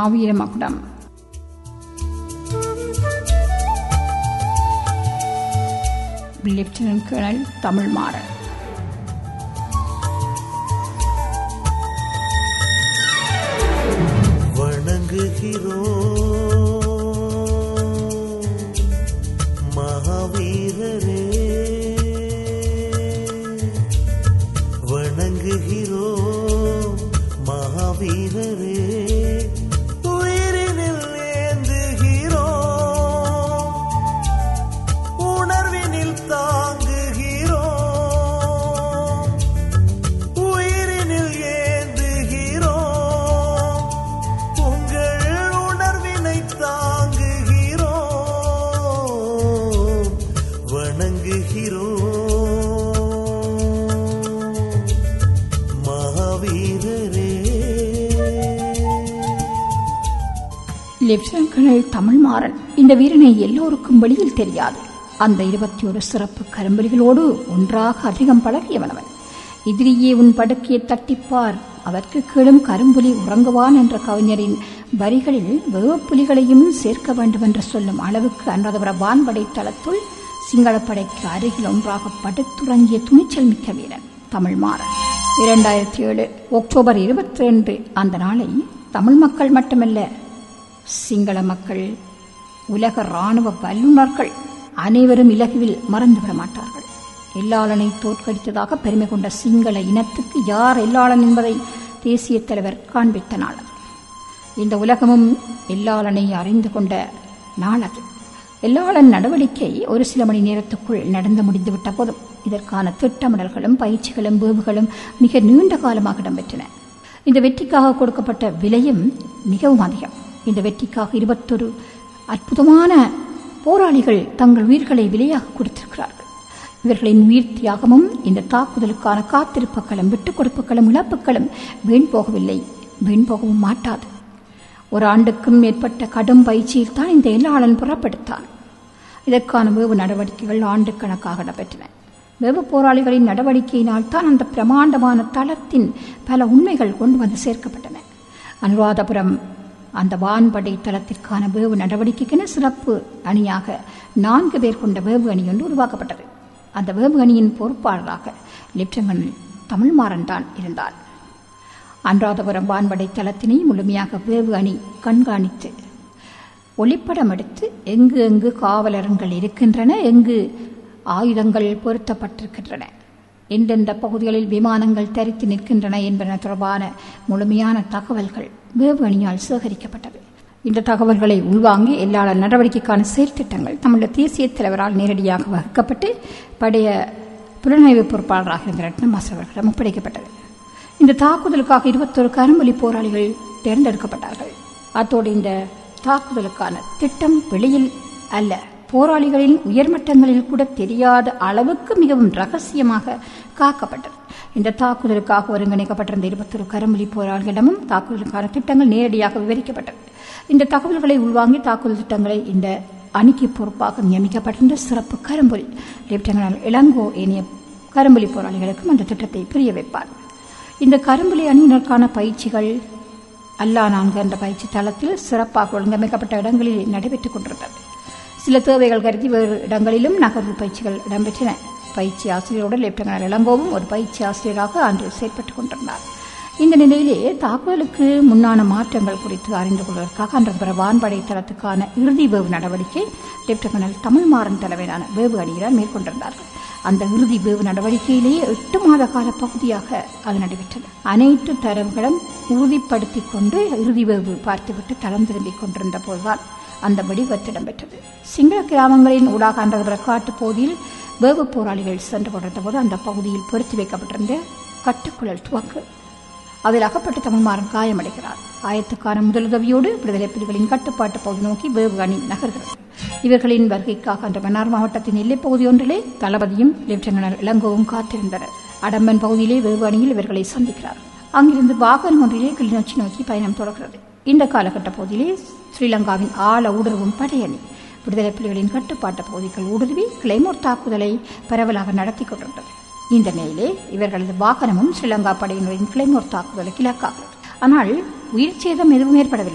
மாவீர மகுடம் lieutenant colonel Tamilmaran வணங்குகிறோம் மகாவீரரே வணங்குகிறோம் மகாவீரரே உயிரினில் ஏந்துகிறோம் உணர்வினில் தாங்குகிறோம் உயிரினில் ஏந்துகிறோம் உங்கள் உணர்வினை தாங்குகிறோம் வணங்குகிறோம் மகாவீரரே லெப்டினன்ட் கர்னல் தமிழ்மாறன் இந்த வீரனை எல்லோருக்கும் வெளியில் தெரியாது அந்த இருபத்தி ஒரு சிறப்பு கரும்பலிகளோடு ஒன்றாக அதிகம் பழகியவன் அவன் எதிரியே உன் படுக்கையை தட்டிப்பார் அதற்கு கீழும் கரும்புலி உறங்குவான் என்ற கவிஞரின் வரிகளில் வேப்புலிகளையும் சேர்க்க வேண்டும் என்று சொல்லும் அளவுக்கு அன்றதவர வான்படை தளத்துள் சிங்களப்படைக்கு அருகில் ஒன்றாக படுத்துறங்கிய துணிச்சல் மிக்க வீரன் தமிழ்மாறன் இரண்டாயிரத்தி ஏழு அக்டோபர் இருபத்தி ரெண்டு அந்த நாளை தமிழ் மக்கள் மட்டுமல்ல சிங்கள மக்கள் உலக ராணுவ வல்லுநர்கள் அனைவரும் இலகுவில் மறந்துவிட மாட்டார்கள் எல்லாளனை தோற்கடித்ததாக பெருமை கொண்ட சிங்கள இனத்துக்கு யார் எல்லாளன் என்பதை தேசிய தலைவர் காண்பித்த நாள் அது இந்த உலகமும் எல்லாளனை அறிந்து கொண்ட நாள் அது எல்லாளன் நடவடிக்கை ஒரு சில மணி நேரத்துக்குள் நடந்து முடிந்துவிட்ட போதும் இதற்கான திட்டமிடல்களும் பயிற்சிகளும் வேவுகளும் மிக நீண்ட காலமாக இடம்பெற்றன இந்த வெற்றிக்காக கொடுக்கப்பட்ட விலையும் மிகவும் அதிகம் இந்த வெற்றிக்காக இருபத்தொரு அற்புதமான போராளிகள் தங்கள் உயிர்களை விலையாக கொடுத்திருக்கிறார்கள் இவர்களின் உயிர் தியாகமும் இந்த தாக்குதலுக்கான காத்திருப்புகளும் விட்டுக் கொடுப்புகளும் இழப்புகளும் வீண் போகவில்லை வீண் போகவும் மாட்டாது ஒரு ஆண்டுக்கும் மேற்பட்ட கடும் பயிற்சியில் தான் இந்த எல்லாளன் புறப்படுத்தான் இதற்கான வேவு நடவடிக்கைகள் ஆண்டுக்கணக்காக நடைபெற்றன வேவு போராளிகளின் நடவடிக்கையினால் தான் அந்த பிரமாண்டமான தளத்தின் பல உண்மைகள் கொண்டு வந்து சேர்க்கப்பட்டன அனுராதபுரம் அந்த வான்படை தளத்திற்கான வேவு நடவடிக்கைக்கென சிறப்பு அணியாக நான்கு பேர் கொண்ட வேவு அணி ஒன்று உருவாக்கப்பட்டது அந்த வேவு அணியின் பொறுப்பாளராக லெப்டினன்ட் தமிழ்மாறன் தான் இருந்தார் அனுராதபுரம் வான்படை தளத்தினை முழுமையாக வேவு அணி கண்காணித்து ஒளிப்படம் எடுத்து எங்கு எங்கு காவலரங்கள் இருக்கின்றன எங்கு ஆயுதங்கள் பொருத்தப்பட்டிருக்கின்றன எந்தெந்த பகுதிகளில் விமானங்கள் தரித்து நிற்கின்றன என்பன தொடர்பான முழுமையான தகவல்கள் வேவு அணியால் சேகரிக்கப்பட்டது இந்த தகவல்களை உள்வாங்கி எல்லா நடவடிக்கைக்கான செயல்திட்டங்கள் தமிழக தேசிய தலைவரால் நேரடியாக வகுக்கப்பட்டு படைய புலனாய்வு பொறுப்பாளராக இருந்த ரத்னமாஸ் அவர்களிடம் ஒப்படைக்கப்பட்டது இந்த தாக்குதலுக்காக இருபத்தொரு கரும்பலி போராளிகள் தேர்ந்தெடுக்கப்பட்டார்கள் அத்தோடு இந்த தாக்குதலுக்கான திட்டம் வெளியில் அல்ல போராளிகளின் உயர்மட்டங்களில் கூட தெரியாத அளவுக்கு மிகவும் ரகசியமாக காக்கப்பட்டது இந்த தாக்குதலுக்காக ஒருங்கிணைக்கப்பட்டிருந்த இருபத்தொரு கரும்பலி போராளிகளிடமும் தாக்குதலுக்கான திட்டங்கள் நேரடியாக விவரிக்கப்பட்டது இந்த தகவல்களை உள்வாங்கி தாக்குதல் திட்டங்களை இந்த அணிக்கு பொறுப்பாக நியமிக்கப்பட்டிருந்த சிறப்பு கரும்புலி லெப்டினன்ட் இளங்கோ ஏனைய கரும்புலி போராளிகளுக்கும் அந்த திட்டத்தை புரிய வைப்பார் இந்த கரும்புலி அணியினருக்கான பயிற்சிகள் அல்லா நான்கு என்ற பயிற்சி தளத்தில் சிறப்பாக ஒழுங்கமைக்கப்பட்ட இடங்களில் நடைபெற்றுக் கொண்டிருந்தது சில தேவைகள் கருதி வேறு இடங்களிலும் நகர்வு பயிற்சிகள் இடம்பெற்றன பயிற்சி ஆசிரியரோடு லெப்டினன்ட் இளங்கோவும் ஒரு பயிற்சி ஆசிரியராக அன்று செயற்பட்டுக் கொண்டிருந்தார் இந்த நிலையிலே தாக்குதலுக்கு முன்னான மாற்றங்கள் குறித்து அறிந்து கொள்வதற்காக அன்று வான்படை தளத்துக்கான இறுதி வேவு நடவடிக்கை லெப்டினன்ட் தமிழ்மாறன் தலைமையிலான வேவு அணியினர் மேற்கொண்டிருந்தார்கள் அந்த இறுதி வேவு நடவடிக்கையிலேயே எட்டு மாத கால பகுதியாக அது நடைபெற்றது அனைத்து தரவுகளும் உறுதிப்படுத்திக் கொண்டு இறுதி வேவு பார்த்துவிட்டு தளம் திரும்பிக் கொண்டிருந்த போதுதான் அந்த வெடிவத்து இடம்பெற்றது சிங்கள கிராமங்களின் ஊடாக அன்ற காட்டு பகுதியில் வேவு போராளிகள் சென்று கொண்டிருந்த போது அந்த பகுதியில் பொருத்தி வைக்கப்பட்டிருந்த கட்டுக்குழல் துவக்கு அதில் அகப்பட்டு தமிழ்மாறன் காயமடைகிறார் ஆயத்துக்கான முதலுதவியோடு விடுதலை புலிகளின் கட்டுப்பாட்டு பகுதி நோக்கி வேவு அணி நகர்கிறது இவர்களின் வருகைக்காக அன்று மன்னார் மாவட்டத்தின் எல்லைப் பகுதி ஒன்றிலே தளபதியும் லெப்டினன்ட் இளங்கோவும் காத்திருந்தனர் அடம்பன் பகுதியிலே வேவு அணியில் இவர்களை சந்திக்கிறார் அங்கிருந்து வாகனம் ஒன்றிலே கிளிநொச்சி நோக்கி பயணம் தொடர்கிறது இந்த காலகட்ட பகுதியிலே ஸ்ரீலங்காவின் ஆழ ஊடுருவும் படையணி விடுதலை புலிகளின் கட்டுப்பாட்டு பகுதிகள் ஊடுருவி கிளைமோர் தாக்குதலை பரவலாக நடத்தி கொண்டிருந்தது இந்த நிலையிலே இவர்களது வாகனமும் ஸ்ரீலங்கா படையினரின் கிளைமோர் தாக்குதலுக்கு இலக்காகிறது ஆனால் உயிர் சேதம் எதுவும் ஏற்படவில்லை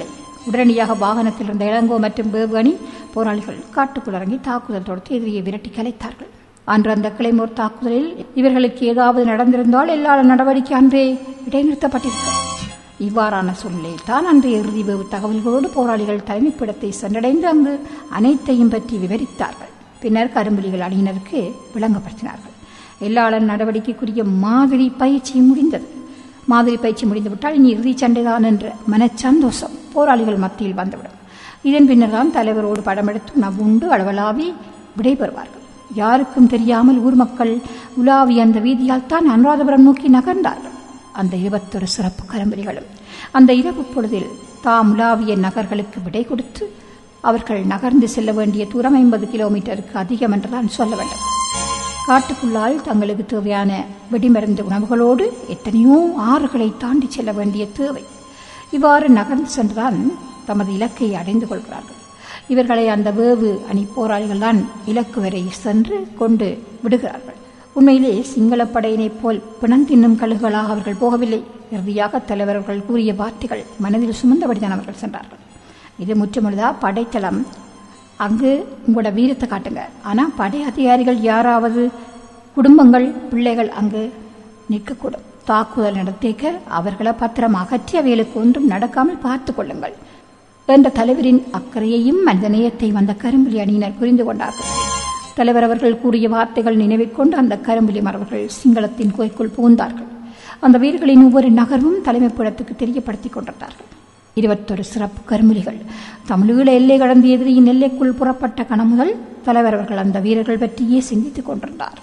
உடனடியாக வாகனத்தில் இருந்த இளங்கோ மற்றும் வேவு அணி போராளிகள் காட்டுக்குள் இறங்கி தாக்குதல் தொடுத்து எதிரியை விரட்டி கலைத்தார்கள் அன்று அந்த கிளைமோர் தாக்குதலில் இவர்களுக்கு ஏதாவது நடந்திருந்தால் எல்லா நடவடிக்கை அன்றே இடைநிறுத்தப்பட்டிருக்கும் இவ்வாறான சூழ்நிலையில் தான் அன்றைய இறுதி வேவு தகவல்களோடு போராளிகள் தலைமைப்பிடத்தை சென்றடைந்து அங்கு அனைத்தையும் பற்றி விவரித்தார்கள் பின்னர் கரும்புலிகள் அணியினருக்கு விளங்கப்படுத்தினார்கள் எல்லாளன் நடவடிக்கைக்குரிய மாதிரி பயிற்சி முடிந்தது மாதிரி பயிற்சி முடிந்துவிட்டால் இனி இறுதி சண்டைதான் என்ற மனச்சந்தோஷம் போராளிகள் மத்தியில் வந்துவிடும் இதன் பின்னர் தான் தலைவரோடு படமெடுத்து உணவுண்டு அளவலாவி விடைபெறுவார்கள் யாருக்கும் தெரியாமல் ஊர் மக்கள் உலாவி அந்த வீதியால் தான் அனுராதபுரம் நோக்கி நகர்ந்தார்கள் அந்த இருபத்தொரு சிறப்பு கரும்புலிகளும் அந்த இரவு பொழுதில் தாம் உலாவிய நகர்களுக்கு விடை கொடுத்து அவர்கள் நகர்ந்து செல்ல வேண்டிய தூரம் ஐம்பது கிலோமீட்டருக்கு அதிகம் என்றுதான் சொல்ல வேண்டும் காட்டுக்குள்ளால் தங்களுக்கு தேவையான வெடிமருந்து உணவுகளோடு எத்தனையோ ஆறுகளை தாண்டி செல்ல வேண்டிய தேவை இவ்வாறு நகர்ந்து சென்றுதான் தமது இலக்கை அடைந்து கொள்கிறார்கள் இவர்களை அந்த வேவு அணி போராளிகள் தான் இலக்கு வரை சென்று கொண்டு விடுகிறார்கள் உண்மையிலே சிங்களப் படையினைப் போல் பிணம் தின்னும் கழுகுகளாக அவர்கள் போகவில்லை இறுதியாக தலைவர்கள் கூறிய வார்த்தைகள் மனதில் சுமந்தபடிதான் அவர்கள் சென்றார்கள் இது முற்றுமுழுதா படைத்தளம் அங்கு உங்களோட வீரத்தை காட்டுங்க ஆனால் படை அதிகாரிகள் யாராவது குடும்பங்கள் பிள்ளைகள் அங்கு நிற்கக்கூடும் தாக்குதல் நடத்திக்க அவர்களை பத்திரம் அகற்றி அவைகளுக்கு ஒன்றும் நடக்காமல் பார்த்து கொள்ளுங்கள் என்ற தலைவரின் அக்கறையையும் மனித நேயத்தை வந்த கரும்புலி அணியினர் புரிந்து கொண்டார்கள் தலைவர் அவர்கள் கூறிய வார்த்தைகள் நினைவைக் கொண்டு அந்த கரும்புலி மரவர்கள் சிங்களத்தின் கோய்க்குள் புகுந்தார்கள் அந்த வீரர்களின் ஒவ்வொரு நகர்வும் தலைமைப்பிடத்துக்கு தெரியப்படுத்திக் கொண்டிருந்தார்கள் இருபத்தொரு சிறப்பு கரும்புலிகள் தமிழீழ எல்லை கடந்த எதிரியின் எல்லைக்குள் புறப்பட்ட கணம் முதல் தலைவர் அவர்கள் அந்த வீரர்கள் பற்றியே சிந்தித்துக் கொண்டிருந்தார்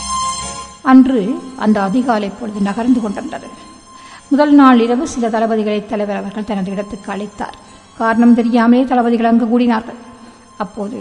அன்று அந்த அதிகாலை பொழுது நகர்ந்து கொண்டிருந்தது முதல் நாள் இரவு சில தளபதிகளை தலைவர் அவர்கள் தனது இடத்துக்கு அழைத்தார் காரணம் தெரியாமலே தளபதிகள் அங்கு கூடினார்கள் அப்போது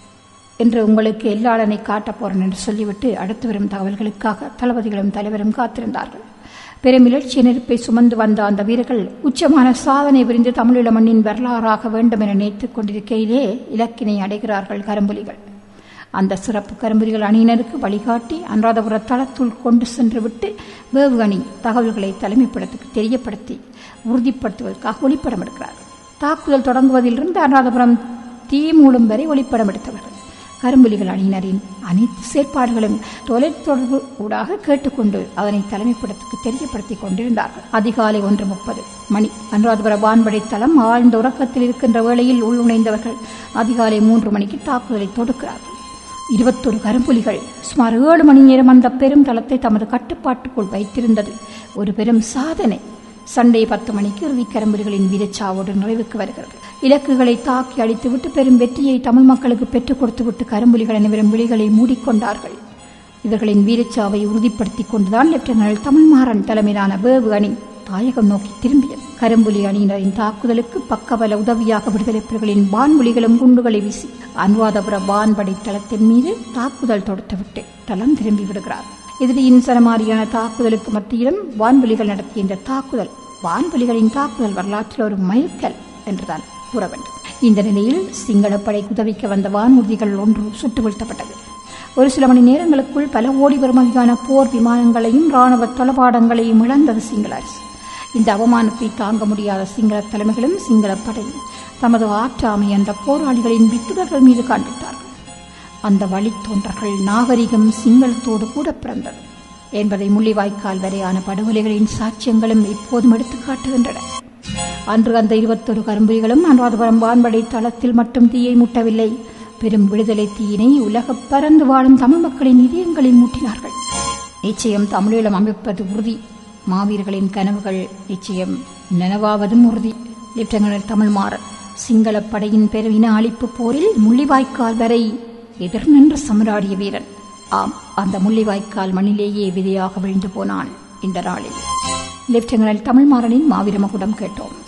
என்று உங்களுக்கு எல்லாளனை காட்டப் போறேன் என்று சொல்லிவிட்டு அடுத்து வரும் தகவல்களுக்காக தளபதிகளும் தலைவரும் காத்திருந்தார்கள் பெரும் இலட்சிய நெருப்பை சுமந்து வந்த அந்த வீரர்கள் உச்சமான சாதனை புரிந்து தமிழீழ மண்ணின் வரலாறாக வேண்டும் என நினைத்துக் கொண்டிருக்கையிலே இலக்கினை அடைகிறார்கள் கரும்புலிகள் அந்த சிறப்பு கரும்புலிகள் அணியினருக்கு வழிகாட்டி அனுராதபுர தளத்துள் கொண்டு சென்று விட்டு வேவு அணி தகவல்களை தலைமைப்படத்துக்கு தெரியப்படுத்தி உறுதிப்படுத்துவதற்காக ஒளிப்படம் எடுக்கிறார்கள் தாக்குதல் தொடங்குவதிலிருந்து அனுராதபுரம் தீ மூலம் வரை ஒளிப்படம் எடுத்தவர்கள் கரும்புலிகள் அணியினரின் அனைத்து செயற்பாடுகளும் தொலைத்தொடர்பு ஊடாக கேட்டுக்கொண்டு அதனை தலைமைப்படத்துக்கு தெரியப்படுத்திக் கொண்டிருந்தார்கள் அதிகாலை ஒன்று முப்பது மணி அனுராதபுர வான்படை தளம் ஆழ்ந்த உறக்கத்தில் இருக்கின்ற வேளையில் உள்நுழைந்தவர்கள் அதிகாலை மூன்று மணிக்கு தாக்குதலை தொடுக்கிறார்கள் இருபத்தொரு கரும்புலிகள் சுமார் ஏழு மணி நேரம் அந்த பெரும் தளத்தை தமது கட்டுப்பாட்டுக்குள் வைத்திருந்தது ஒரு பெரும் சாதனை சண்டே பத்து மணிக்கு இறுதி கரும்புலிகளின் வீரச்சாவோடு நிறைவுக்கு வருகிறது இலக்குகளை தாக்கி அடித்துவிட்டு பெரும் வெற்றியை தமிழ் மக்களுக்கு பெற்றுக் கொடுத்துவிட்டு கரும்புலிகள் அனைவரும் விழிகளை மூடிக்கொண்டார்கள் இவர்களின் வீரச்சாவை உறுதிப்படுத்திக் கொண்டுதான் லெப்டினல் தமிழ்மாறன் தலைமையிலான வேவு அணி தாயகம் நோக்கி திரும்பியது கரும்புலி அணியினரின் தாக்குதலுக்கு பக்கபல உதவியாக விடுதலை புலிகளின் வான்மொழிகளும் குண்டுகளை வீசி அனுராதபுர வான்படை தளத்தின் மீது தாக்குதல் தொடுத்துவிட்டு தளம் திரும்பி விடுகிறார் எதிரியின் சரமாரியான தாக்குதலுக்கு மத்தியிலும் வான்வெளிகள் நடத்திய இந்த தாக்குதல் வான்வெளிகளின் தாக்குதல் வரலாற்றில் ஒரு மைல்கல் என்றுதான் கூற வேண்டும் இந்த நிலையில் சிங்களப்படை உதவிக்க வந்த வானூர்திகள் ஒன்று சுட்டு வீழ்த்தப்பட்டது ஒரு சில மணி நேரங்களுக்குள் பல கோடி பெறுமதியான போர் விமானங்களையும் ராணுவ தளபாடங்களையும் இழந்தது சிங்கள அரசு இந்த அவமானத்தை தாங்க முடியாத சிங்கள தலைமைகளும் சிங்களப்படையும் தமது ஆற்றாமை அந்த போராளிகளின் வித்துடர்கள் மீது காண்பித்தார்கள் அந்த வழித்தோன்றர்கள் நாகரிகம் சிங்களத்தோடு கூட பிறந்தது என்பதை முள்ளிவாய்க்கால் வரையான படுகொலைகளின் சாட்சியங்களும் இப்போதும் எடுத்துக் காட்டுகின்றன அன்று அந்த இருபத்தொரு கரும்புலிகளும் அனுராதபுரம் வான்படை தளத்தில் மட்டும் தீயை மூட்டவில்லை பெரும் விடுதலை தீயினை உலக பறந்து வாழும் தமிழ் மக்களின் இதயங்களில் மூட்டினார்கள் நிச்சயம் தமிழீழம் அமைப்பது உறுதி மாவீரர்களின் கனவுகள் நிச்சயம் நனவாவதும் உறுதி லெப்டினன்ட் தமிழ்மாறன் சிங்களப் படையின் பெருவின அழிப்பு போரில் முள்ளிவாய்க்கால் வரை எதிர் நின்று சமராடிய வீரன் ஆம் அந்த முள்ளிவாய்க்கால் மண்ணிலேயே விதையாக விழுந்து போனான் இந்த நாளில் லெப்டினன்ட் தமிழ்மாறனின் மாவீர மகுடம் கேட்டோம்